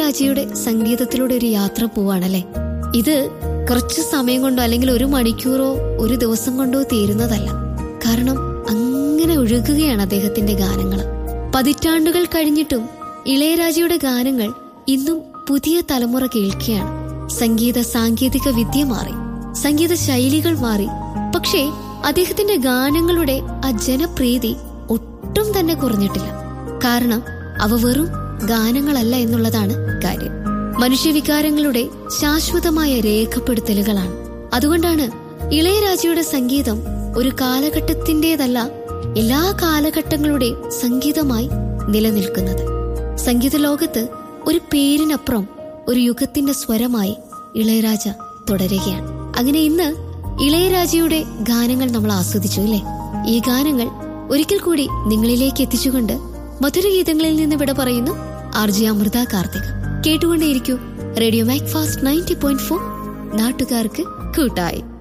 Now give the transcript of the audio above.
ഇളയരാജയുടെ സംഗീതത്തിലൂടെ ഒരു യാത്ര പോവാണല്ലേ ഇത് കുറച്ച് സമയം കൊണ്ടോ അല്ലെങ്കിൽ ഒരു മണിക്കൂറോ ഒരു ദിവസം കൊണ്ടോ തീരുന്നതല്ല കാരണം അങ്ങനെ ഒഴുകുകയാണ് അദ്ദേഹത്തിന്റെ ഗാനങ്ങൾ പതിറ്റാണ്ടുകൾ കഴിഞ്ഞിട്ടും ഇളയരാജയുടെ ഗാനങ്ങൾ ഇന്നും പുതിയ തലമുറ കേൾക്കുകയാണ് സംഗീത സാങ്കേതിക വിദ്യ മാറി സംഗീത ശൈലികൾ മാറി പക്ഷേ അദ്ദേഹത്തിന്റെ ഗാനങ്ങളുടെ ആ ജനപ്രീതി ഒട്ടും തന്നെ കുറഞ്ഞിട്ടില്ല കാരണം അവ വെറും ഗാനങ്ങളല്ല എന്നുള്ളതാണ് കാര്യം മനുഷ്യവികാരങ്ങളുടെ ശാശ്വതമായ രേഖപ്പെടുത്തലുകളാണ് അതുകൊണ്ടാണ് ഇളയരാജയുടെ സംഗീതം ഒരു കാലഘട്ടത്തിന്റേതല്ല എല്ലാ കാലഘട്ടങ്ങളുടെ സംഗീതമായി നിലനിൽക്കുന്നത് സംഗീത ലോകത്ത് ഒരു പേരിനപ്പുറം ഒരു യുഗത്തിന്റെ സ്വരമായി ഇളയരാജ തുടരുകയാണ് അങ്ങനെ ഇന്ന് ഇളയരാജയുടെ ഗാനങ്ങൾ നമ്മൾ ആസ്വദിച്ചു അല്ലേ ഈ ഗാനങ്ങൾ ഒരിക്കൽ കൂടി നിങ്ങളിലേക്ക് എത്തിച്ചുകൊണ്ട് മധുരഗീതങ്ങളിൽ നിന്ന് വിട പറയുന്നു ആർ ജി അമൃത കാർത്തിക കേട്ടുകൊണ്ടേയിരിക്കൂ radio Mac Fast ninety point four നാട്ടുകാർക്ക് കൂട്ടായി